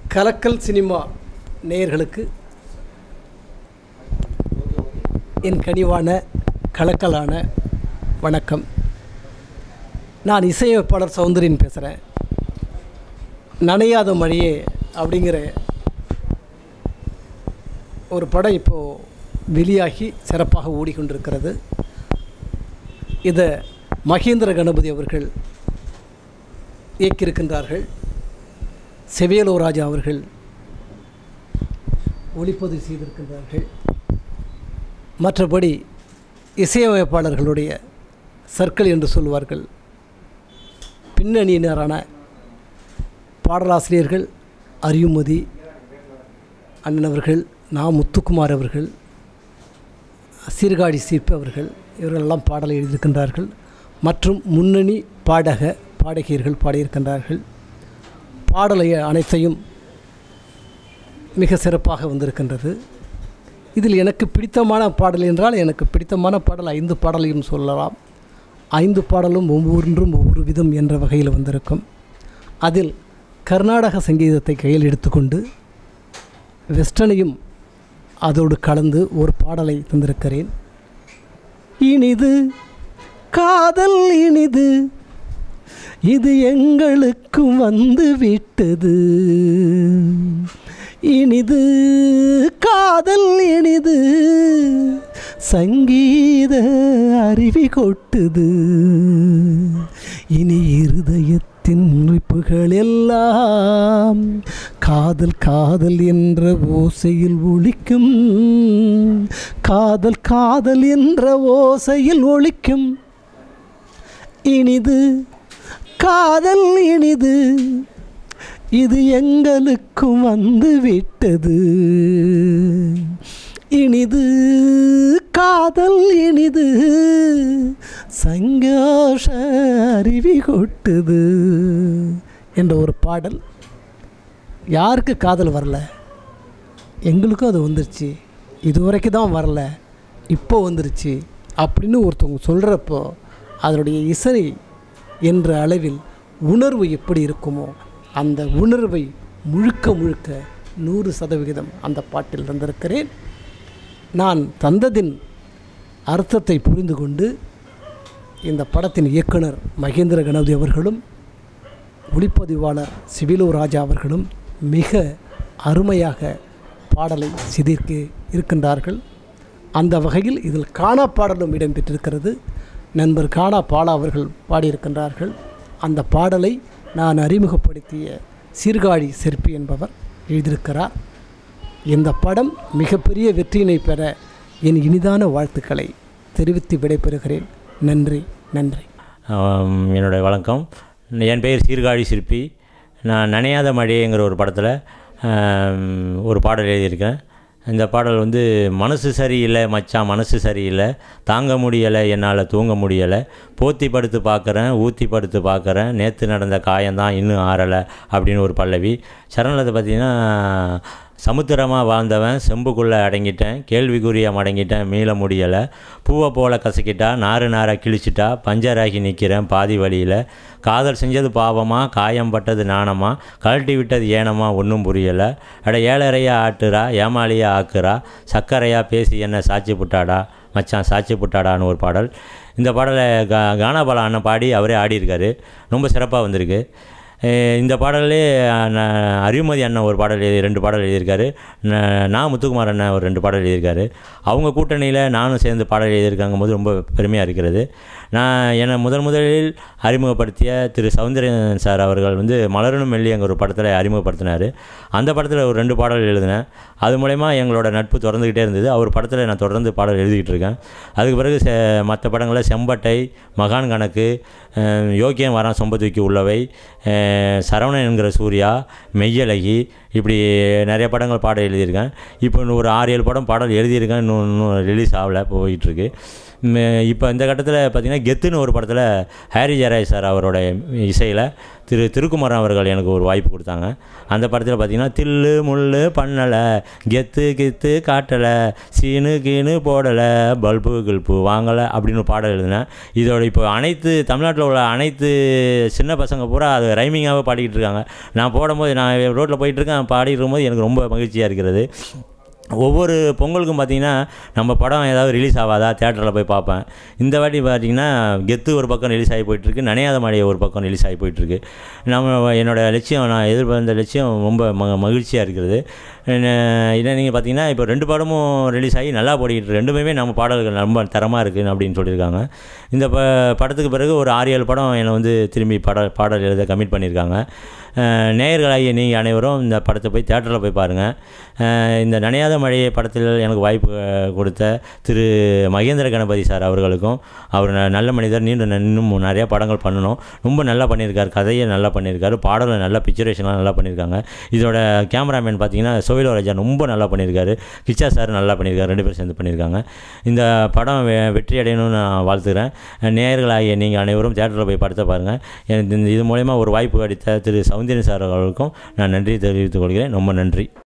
கலக்கல் சினிமா நேயர்களுக்கு என் கனிவான கலக்கலான வணக்கம் நான் இசையமைப்பாளர் சௌந்தரியன் பேசுகிறேன் நனையாத மழையே அப்படிங்கிற ஒரு படம் இப்போது வெளியாகி சிறப்பாக ஓடிக்கொண்டிருக்கிறது இதை மகேந்திர கணபதி அவர்கள் இயக்கியிருக்கின்றார்கள் செவேலோ ராஜா அவர்கள் ஒளிப்பதிவு செய்திருக்கின்றார்கள் மற்றபடி இசையமைப்பாளர்களுடைய சர்க்கிள் என்று சொல்வார்கள் பின்னணியினரான பாடலாசிரியர்கள் அரியுமதி அண்ணன் அவர்கள் நா முத்துக்குமார் அவர்கள் சீர்காழி சீப்பு அவர்கள் இவர்களெல்லாம் பாடலை எழுதியிருக்கின்றார்கள் மற்றும் முன்னணி பாடக பாடகியர்கள் பாடியிருக்கின்றார்கள் பாடலை அனைத்தையும் மிக சிறப்பாக வந்திருக்கின்றது இதில் எனக்கு பிடித்தமான பாடல் என்றால் எனக்கு பிடித்தமான பாடல் ஐந்து பாடலையும் சொல்லலாம் ஐந்து பாடலும் ஒவ்வொன்றும் ஒவ்வொரு விதம் என்ற வகையில் வந்திருக்கும் அதில் கர்நாடக சங்கீதத்தை கையில் எடுத்துக்கொண்டு வெஸ்டர்னையும் அதோடு கலந்து ஒரு பாடலை தந்திருக்கிறேன் இனிது காதல் இனிது இது எங்களுக்கும் வந்து விட்டது இனிது காதல் இனிது சங்கீத அருவி கொட்டுது இனி இருதயத்தின் உறுப்புகள் எல்லாம் காதல் காதல் என்ற ஓசையில் ஒழிக்கும் காதல் காதல் என்ற ஓசையில் ஒழிக்கும் இனிது காதல் இனிது இது எங்களுக்கும் வந்து விட்டது இனிது காதல் இனிது சங்கோஷ அருவி கொட்டுது என்ற ஒரு பாடல் யாருக்கு காதல் வரல எங்களுக்கும் அது வந்துருச்சு இது வரைக்கும் தான் வரல இப்போ வந்துருச்சு அப்படின்னு ஒருத்தவங்க சொல்கிறப்போ அதனுடைய இசை என்ற அளவில் உணர்வு எப்படி இருக்குமோ அந்த உணர்வை முழுக்க முழுக்க நூறு சதவிகிதம் அந்த பாட்டில் தந்திருக்கிறேன் நான் தந்ததின் அர்த்தத்தை புரிந்து கொண்டு இந்த படத்தின் இயக்குனர் மகேந்திர கணபதி அவர்களும் ஒளிப்பதிவாளர் சிவிலு ராஜா அவர்களும் மிக அருமையாக பாடலை சிதிர்க்கு இருக்கின்றார்கள் அந்த வகையில் இதில் காணா பாடலும் இடம்பெற்றிருக்கிறது நண்பர் காணா பாலா அவர்கள் பாடியிருக்கின்றார்கள் அந்த பாடலை நான் அறிமுகப்படுத்திய சீர்காழி சிற்பி என்பவர் எழுதியிருக்கிறார் இந்த படம் மிகப்பெரிய வெற்றியினை பெற என் இனிதான வாழ்த்துக்களை தெரிவித்து விடைபெறுகிறேன் நன்றி நன்றி ஆம், என்னுடைய வணக்கம் என் பெயர் சீர்காழி சிற்பி நான் நனையாத மழைங்கிற ஒரு படத்தில் ஆம், ஒரு பாடல் எழுதியிருக்கேன் இந்த பாடல் வந்து மனசு சரியில்லை மச்சான் மனசு சரியில்லை தாங்க முடியலை என்னால் தூங்க முடியலை போத்தி படுத்து பார்க்குறேன் ஊற்றி படுத்து பார்க்குறேன் நேற்று நடந்த காயம்தான் இன்னும் ஆறலை அப்படின்னு ஒரு பல்லவி சரணத்தை பார்த்தீங்கன்னா சமுத்திரமாக வாழ்ந்தவன் செம்புக்குள்ளே அடங்கிட்டேன் கேள்விக்குறியாக மடங்கிட்டேன் மீள முடியலை பூவை போல கசக்கிட்டா நாறு நாராக கிழிச்சிட்டா பஞ்சராகி நிற்கிறேன் பாதி வழியில் காதல் செஞ்சது பாவமா காயம் பட்டது நாணமா கழட்டி விட்டது ஏனமா ஒன்றும் புரியலை அட ஏழரையாக ஆட்டுறா ஏமாளியாக ஆக்குறா சக்கரையாக பேசி என்ன சாட்சி புட்டாடா மச்சான் சாட்சி புட்டாடான்னு ஒரு பாடல் இந்த பாடலை கா கானாபாலா அண்ணன் பாடி அவரே ஆடியிருக்காரு ரொம்ப சிறப்பாக வந்திருக்கு அஹ் இந்த பாடல்லே நான் அறிவுமதி அண்ணன் ஒரு பாடல் எழுதி ரெண்டு பாடல் எழுதியிருக்காரு ந- நான் முத்துக்குமார் அண்ணன் ஒரு ரெண்டு பாடல் எழுதியிருக்காரு அவங்க கூட்டணியில் நானும் சேர்ந்து பாடல் எழுதியிருக்காங்க போது ரொம்ப பெருமையாக இருக்கிறது நான் என்னை முதன் முதலில் அறிமுகப்படுத்திய திரு சௌந்தரியன் சார் அவர்கள் வந்து மலரணும் மெல்லிங்கிற ஒரு படத்தில் அறிமுகப்படுத்தினார் அந்த படத்தில் ஒரு ரெண்டு பாடல் எழுதினேன் அது மூலயமா எங்களோட நட்பு தொடர்ந்துக்கிட்டே இருந்தது அவர் படத்தில் நான் தொடர்ந்து பாடல் எழுதிக்கிட்டு இருக்கேன் அதுக்கு பிறகு செ மற்ற படங்களில் செம்பட்டை மகான் கணக்கு அஹ், யோக்கியம் வரான் சொம்பத்துக்கு உள்ளவை அஹ், சரவணன் என்கிற சூர்யா மெய்யழகி இப்படி நிறைய படங்கள் பாடல் எழுதியிருக்கேன் இப்போ இன்னும் ஒரு ஆறு ஏழு படம் பாடல் எழுதியிருக்கேன் இன்னும் இன்னும் ரிலீஸ் ஆகலை போயிட்டுருக்கு இப்போ இந்த கட்டத்தில் பார்த்திங்கன்னா கெத்துன்னு ஒரு படத்தில் ஹாரி ஜெயராஜ் சார் அவரோட இசையில் திரு திருக்குமரன் அவர்கள் எனக்கு ஒரு வாய்ப்பு கொடுத்தாங்க அந்த படத்தில் பார்த்திங்கன்னா தில்லு முள்ளு பண்ணலை கெத்து கித்து காட்டலை சீனு கீனு போடலை பல்பு கில்பு வாங்கலை அப்படின்னு ஒரு பாடல் எழுதினேன் இதோட இப்போ அனைத்து தமிழ்நாட்டில் உள்ள அனைத்து சின்ன பசங்க பூரா அது ரைமிங்காகவே பாடிக்கிட்டு இருக்காங்க நான் போடும்போது நான் ரோட்டில் போயிட்டுருக்கேன் பாடிட்டு இருக்கும்போது எனக்கு ரொம்ப மகிழ்ச்சியாக இருக்கிறது ஒவ்வொரு பொங்கலுக்கும் பார்த்தீங்கன்னா நம்ம படம் ஏதாவது ரிலீஸ் ஆகாதா தேட்டரில் போய் பார்ப்பேன் இந்த வாட்டி பார்த்தீங்கன்னா கெத்து ஒரு பக்கம் ரிலீஸ் ஆகி போயிட்டுருக்கு நனையாத மழையை ஒரு பக்கம் ரிலீஸ் ஆகி போயிட்டுருக்கு நம்ம என்னோட லட்சியம் நான் எதிர்பார்த்த லட்சியம் ரொம்ப ம மகிழ்ச்சியாக இருக்கிறது இல்லை நீங்கள் பார்த்தீங்கன்னா இப்போ ரெண்டு படமும் ரிலீஸ் ஆகி நல்லா போடிக்கிட்டு இருக்கு. ரெண்டுமே நம்ம பாடல்கள் ரொம்ப தரமாக இருக்குது அப்படின்னு சொல்லியிருக்காங்க இந்த ப படத்துக்கு பிறகு ஒரு ஆறு ஏழு படம் என்னை வந்து திரும்பி பட பாடல் எழுத கமிட் பண்ணியிருக்காங்க அஹ் நேயர்களாகிய நீங்கள் அனைவரும் இந்த படத்தை போய் தேட்டரில் போய் பாருங்கள் இந்த நனையாத மழையை படத்தில் எனக்கு வாய்ப்பு அஹ், கொடுத்த திரு மகேந்திர கணபதி சார் அவர்களுக்கும் அவர் ந- நல்ல மனிதர் நீண்ட ந- இன்னும் நிறையா படங்கள் பண்ணணும் ரொம்ப நல்லா பண்ணியிருக்காரு கதையை நல்லா பண்ணியிருக்காரு பாடலை நல்லா பிக்சரேஷன்லாம் நல்லா பண்ணியிருக்காங்க இதோட கேமராமேன் பார்த்தீங்கன்னா சோயிலோ ராஜா ரொம்ப நல்லா பண்ணியிருக்காரு கிச்சா சார் நல்லா பண்ணியிருக்காரு ரெண்டு பேரும் சேர்ந்து பண்ணியிருக்காங்க இந்த படம் வெ வெற்றி அடையணும்னு நான் வாழ்த்துக்கிறேன் நேயர்களாகிய நீங்கள் அனைவரும் தேட்டரில் போய் படத்தை பாருங்கள் எனக்கு இந்த இது மூலயமா ஒரு வாய்ப்பு அளித்த திரு சௌந்தர்யன் சார் அவர்களுக்கும் நான் நன்றி தெரிவித்துக் கொள்கிறேன் ரொம்ப நன்றி